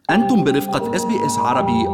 أنتم برفقة اس بي اس عربي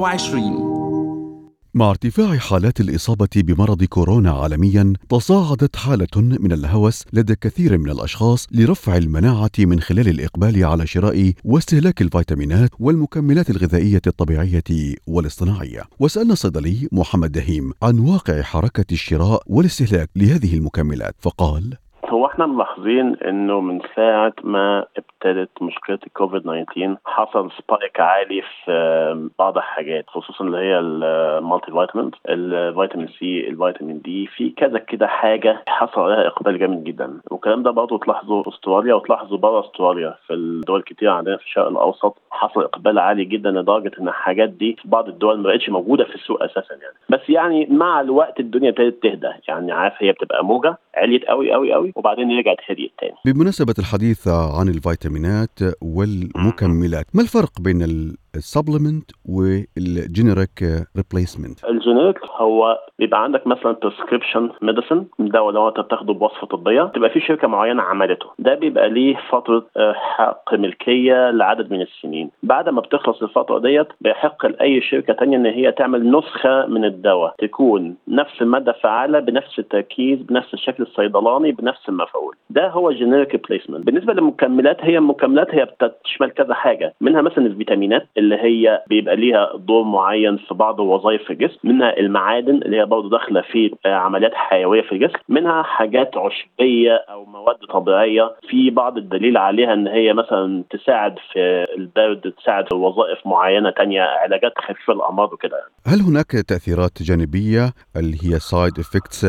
24 مع ارتفاع حالات الإصابة بمرض كورونا عالميا تصاعدت حالة من الهوس لدى كثير من الأشخاص لرفع المناعة من خلال الإقبال على شراء واستهلاك الفيتامينات والمكملات الغذائية الطبيعية والاصطناعية وسألنا الصيدلي محمد دهيم عن واقع حركة الشراء والاستهلاك لهذه المكملات فقال هو احنا ملاحظين انه من ساعه ما ابتدت مشكله الكوفيد 19 حصل سبايك عالي في بعض الحاجات خصوصا اللي هي المالتي فيتامينز الفيتامين سي الفيتامين دي في كذا كده حاجه حصل عليها اقبال جامد جدا والكلام ده برضه تلاحظه في استراليا وتلاحظه بره استراليا في الدول كتير عندنا في الشرق الاوسط حصل اقبال عالي جدا لدرجه ان الحاجات دي في بعض الدول ما بقتش موجوده في السوق اساسا يعني بس يعني مع الوقت الدنيا ابتدت تهدى يعني عارف هي بتبقى موجه عليت قوي قوي قوي وبعدين رجعت هديت تاني بمناسبة الحديث عن الفيتامينات والمكملات ما الفرق بين السبلمنت والجينيريك ريبليسمنت الجينيريك هو بيبقى عندك مثلا بريسكريبشن ميديسن دواء لو انت بتاخده بوصفه طبيه تبقى في شركه معينه عملته ده بيبقى ليه فتره حق ملكيه لعدد من السنين بعد ما بتخلص الفتره ديت بيحق لاي شركه تانية ان هي تعمل نسخه من الدواء تكون نفس الماده الفعاله بنفس التركيز بنفس الشكل الصيدلاني بنفس المفعول ده هو جينيريك ريبليسمنت بالنسبه للمكملات هي المكملات هي بتشمل كذا حاجه منها مثلا الفيتامينات اللي هي بيبقى ليها دور معين في بعض الوظائف في الجسم منها المعادن اللي هي برضه داخله في عمليات حيويه في الجسم منها حاجات عشبيه او مواد طبيعيه في بعض الدليل عليها ان هي مثلا تساعد في البرد تساعد في وظائف معينه تانية علاجات خفيفه الامراض وكده هل هناك تاثيرات جانبيه اللي هي سايد افكتس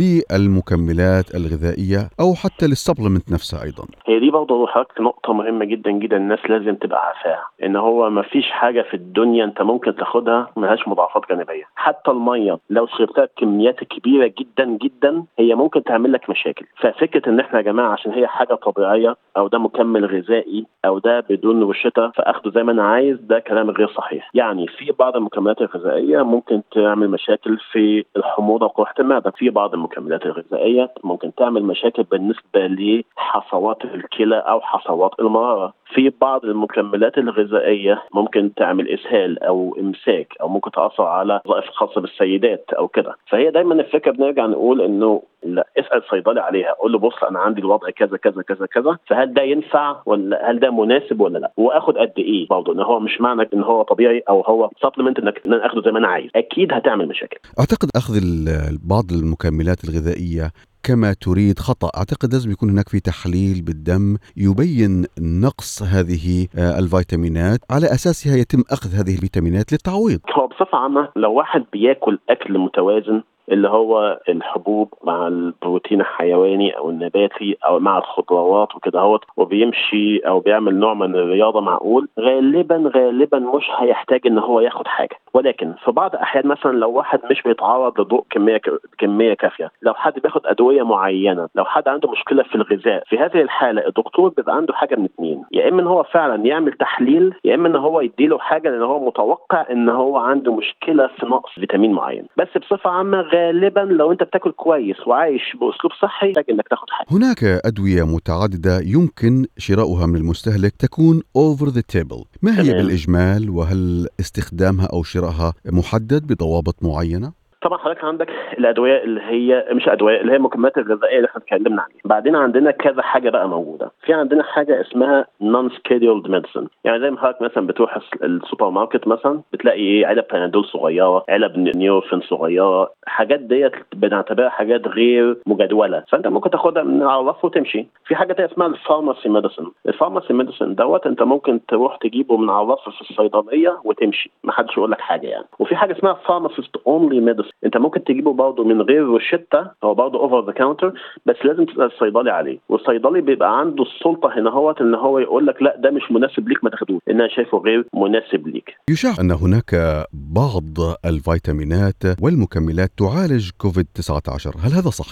للمكملات الغذائيه او حتى للسبلمنت نفسها ايضا هي دي برضه حضرتك نقطه مهمه جدا جدا الناس لازم تبقى عارفاها ان هو ما فيش حاجه في الدنيا انت ممكن تاخدها ملهاش مضاعفات جانبيه حتى الميه لو شربتها بكميات كبيره جدا جدا هي ممكن تعمل لك مشاكل ففكره ان احنا يا جماعه عشان هي حاجه طبيعيه او ده مكمل غذائي او ده بدون روشته فاخده زي ما انا عايز ده كلام غير صحيح يعني في بعض المكملات الغذائيه ممكن تعمل مشاكل في الحموضه وقرحه المعده في بعض المكملات الغذائيه ممكن تعمل مشاكل بالنسبه لحصوات الكلى او حصوات المراره في بعض المكملات الغذائيه ممكن تعمل اسهال او امساك او ممكن تاثر على وظائف خاصه بالسيدات او كده فهي دايما الفكره بنرجع نقول انه لا اسال صيدلي عليها قول له بص انا عندي الوضع كذا كذا كذا كذا فهل ده ينفع ولا هل ده مناسب ولا لا واخد قد ايه برضه ان هو مش معنى ان هو طبيعي او هو سبلمنت انك ان انا اخده زي ما انا عايز اكيد هتعمل مشاكل اعتقد اخذ بعض المكملات الغذائيه كما تريد خطا اعتقد لازم يكون هناك في تحليل بالدم يبين نقص هذه الفيتامينات على اساسها يتم اخذ هذه الفيتامينات للتعويض هو بصفه عامه لو واحد بياكل اكل متوازن اللي هو الحبوب مع البروتين الحيواني او النباتي او مع الخضروات وكده اهوت وبيمشي او بيعمل نوع من الرياضه معقول غالبا غالبا مش هيحتاج ان هو ياخد حاجه ولكن في بعض الاحيان مثلا لو واحد مش بيتعرض لضوء كميه كميه كافيه لو حد بياخد ادويه معينه لو حد عنده مشكله في الغذاء في هذه الحاله الدكتور بيبقى عنده حاجه من اثنين يا اما ان هو فعلا يعمل تحليل يا اما ان هو يديله حاجه لان هو متوقع ان هو عنده مشكله في نقص فيتامين معين بس بصفه عامه غالبا لو انت بتاكل كويس وعايش باسلوب صحي محتاج انك تاخد حاجه هناك ادويه متعدده يمكن شراؤها من المستهلك تكون اوفر ذا تيبل ما هي تمام. بالاجمال وهل استخدامها او شرائها محدد بضوابط معينه طبعا حضرتك عندك الادويه اللي هي مش ادويه اللي هي المكملات الغذائيه اللي احنا اتكلمنا عليها بعدين عندنا كذا حاجه بقى موجوده في عندنا حاجه اسمها نون سكيدولد ميديسن يعني زي ما حضرتك مثلا بتروح السوبر ماركت مثلا بتلاقي ايه علب بنادول صغيره علب نيوفين صغيره حاجات ديت بنعتبرها حاجات غير مجدوله فانت ممكن تاخدها من على الرف وتمشي في حاجه تانية اسمها الفارماسي ميديسن الفارماسي ميديسن دوت انت ممكن تروح تجيبه من على الرف في الصيدليه وتمشي ما حدش يقول لك حاجه يعني وفي حاجه اسمها فارماسيست اونلي ميديسن انت ممكن تجيبه برضه من غير روشته هو برضه اوفر ذا كاونتر بس لازم تسال الصيدلي عليه والصيدلي بيبقى عنده السلطه هنا هوت ان هو يقول لك لا ده مش مناسب ليك ما تاخدوش ان انا شايفه غير مناسب ليك يشاع ان هناك بعض الفيتامينات والمكملات تعالج كوفيد 19 هل هذا صحيح؟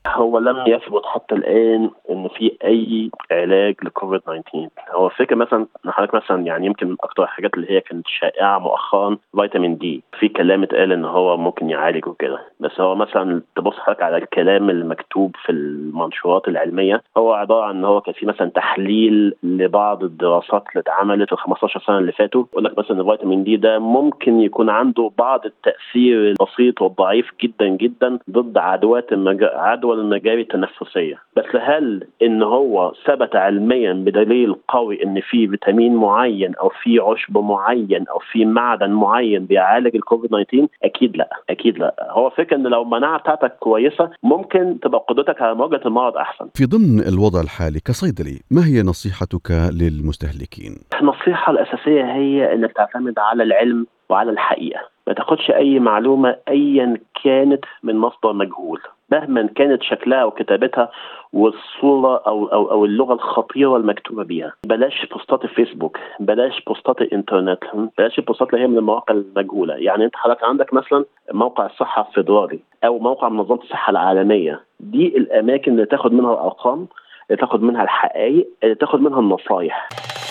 هو لم يثبت حتى الان ان في اي علاج لكوفيد 19 هو الفكره مثلا حضرتك مثلا يعني يمكن من اكتر الحاجات اللي هي كانت شائعه مؤخرا فيتامين دي في كلام اتقال ان هو ممكن يعالج وكده بس هو مثلا تبص حضرتك على الكلام المكتوب في المنشورات العلميه هو عباره عن ان هو كان في مثلا تحليل لبعض الدراسات اللي اتعملت في ال 15 سنه اللي فاتوا يقول لك مثلا الفيتامين دي ده ممكن يكون عنده بعض التاثير البسيط والضعيف جدا جدا ضد عدوات المج... عدوى المجاري التنفسيه بس هل ان هو ثبت علميا بدليل قوي ان في فيتامين معين او في عشب معين او في معدن معين بيعالج الكوفيد 19 اكيد لا اكيد لا هو فكره ان لو المناعه بتاعتك كويسه ممكن تبقى قدرتك على مواجهه المرض احسن في ضمن الوضع الحالي كصيدلي ما هي نصيحتك للمستهلكين النصيحه الاساسيه هي انك تعتمد على العلم وعلى الحقيقه ما تاخدش اي معلومه ايا كانت من مصدر مجهول مهما كانت شكلها وكتابتها والصوره او او او اللغه الخطيره المكتوبه بيها بلاش بوستات الفيسبوك بلاش بوستات الانترنت بلاش البوستات اللي هي من المواقع المجهوله يعني انت حضرتك عندك مثلا موقع الصحه الفيدرالي او موقع منظمه الصحه العالميه دي الاماكن اللي تاخد منها الارقام اللي تاخد منها الحقائق اللي تاخد منها النصايح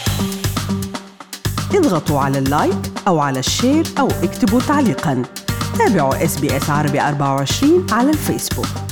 اضغطوا على اللايك أو على الشير أو اكتبوا تعليقاً تابعوا اس بي اس عربي 24 على الفيسبوك